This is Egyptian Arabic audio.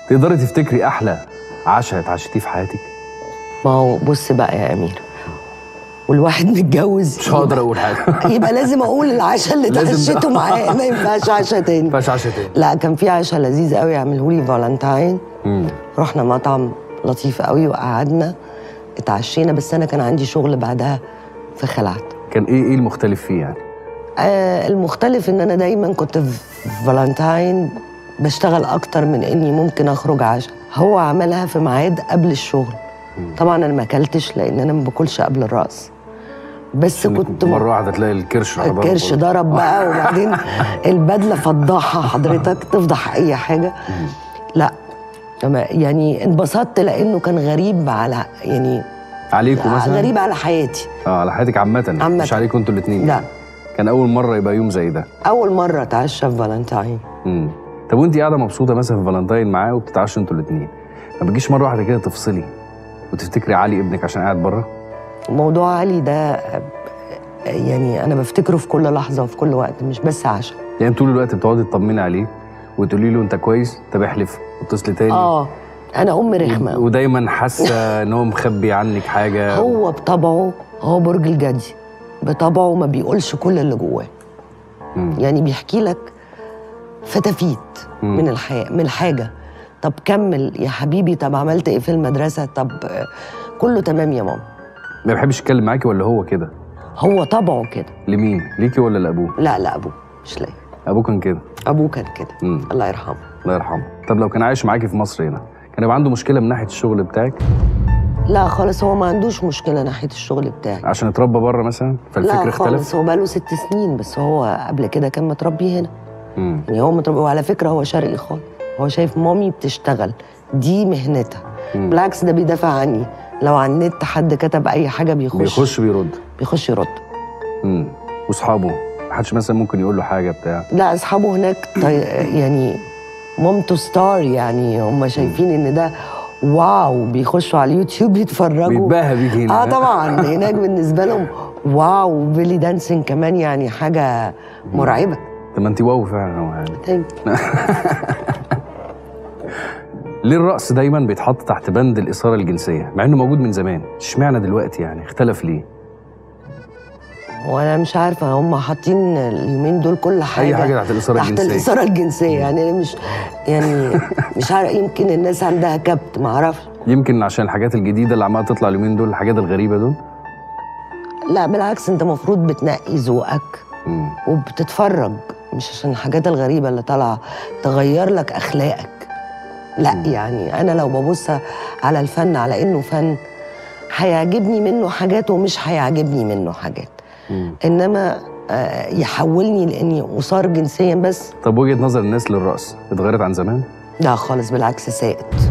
تقدري تفتكري احلى عشاء اتعشتيه في حياتك ما هو بص بقى يا امير والواحد متجوز مش هقدر اقول حاجه يبقى لازم اقول العشاء اللي لازم- اتعشيته معاه ما ينفعش عشاء تاني ما ينفعش عشاء تاني لا كان في عشاء لذيذ قوي عمله لي فالنتاين مم. رحنا مطعم لطيف قوي وقعدنا اتعشينا بس انا كان عندي شغل بعدها فخلعت كان ايه ايه المختلف فيه يعني آه المختلف ان انا دايما كنت في فالنتاين بشتغل اكتر من اني ممكن اخرج عشاء هو عملها في ميعاد قبل الشغل طبعا انا ما اكلتش لان انا ما باكلش قبل الرقص بس كنت مره واحده تلاقي الكرش راح ضرب الكرش برضه. ضرب بقى وبعدين البدله فضاحه حضرتك تفضح اي حاجه لا تمام. يعني انبسطت لانه كان غريب على يعني عليكم مثلا غريب على حياتي اه على حياتك عامه عامة. مش عليكم انتوا الاثنين لا كان اول مره يبقى يوم زي ده اول مره اتعشى في فالنتاين امم طب وانت قاعده مبسوطه مثلا في فالنتاين معاه وبتتعشوا انتوا الاثنين ما بتجيش مره واحده كده تفصلي وتفتكري علي ابنك عشان قاعد بره موضوع علي ده يعني انا بفتكره في كل لحظه وفي كل وقت مش بس عشاء يعني طول الوقت بتقعدي تطمني عليه وتقولي له انت كويس طب احلف واتصلي تاني اه انا ام رخمه ودايما حاسه ان هو مخبي عنك حاجه هو بطبعه هو برج الجدي بطبعه ما بيقولش كل اللي جواه مم. يعني بيحكي لك فتافيت مم. من الحياه من الحاجه طب كمل يا حبيبي طب عملت ايه في المدرسه طب آه، كله تمام يا ماما ما بيحبش يتكلم معاكي ولا هو كده هو طبعه كده لمين ليكي ولا لابوه لا لا ابوه مش ليا ابوه كان كده ابوه كان كده مم. الله يرحمه الله يرحمه طب لو كان عايش معاكي في مصر هنا كان يبقى عنده مشكله من ناحيه الشغل بتاعك لا خالص هو ما عندوش مشكله ناحيه الشغل بتاعي عشان اتربى بره مثلا فالفكر لا اختلف خالص هو بقاله ست سنين بس هو قبل كده كان متربي هنا مم. يعني هو متربي وعلى فكره هو شرقي خالص هو شايف مامي بتشتغل دي مهنتها مم. بالعكس ده بيدافع عني لو على النت حد كتب اي حاجه بيخش بيخش بيرد بيخش يرد امم واصحابه محدش مثلا ممكن يقول له حاجه بتاع لا اصحابه هناك طي... يعني مامته ستار يعني هم شايفين ان ده واو بيخشوا على اليوتيوب يتفرجوا بيتباهى بيك هنا اه طبعا هناك بالنسبه لهم واو بيلي دانسينج كمان يعني حاجه مرعبه طب ما انت واو فعلا هو يعني Thank ليه الرقص دايما بيتحط تحت بند الاثاره الجنسيه مع انه موجود من زمان اشمعنى دلوقتي يعني اختلف ليه وانا مش عارفه هم حاطين اليومين دول كل حاجه اي حاجه تحت الاثاره تحت الجنسيه الاثاره الجنسيه يعني انا مش يعني مش عارف يمكن الناس عندها كبت ما اعرفش يمكن عشان الحاجات الجديده اللي عماله تطلع اليومين دول الحاجات الغريبه دول لا بالعكس انت المفروض بتنقي ذوقك مم. وبتتفرج مش عشان الحاجات الغريبه اللي طالعه تغير لك اخلاقك لا يعني انا لو ببص على الفن على انه فن هيعجبني منه حاجات ومش هيعجبني منه حاجات مم. انما آه، يحولني لاني اثار جنسيا بس طب وجهه نظر الناس للرقص اتغيرت عن زمان لا خالص بالعكس سائد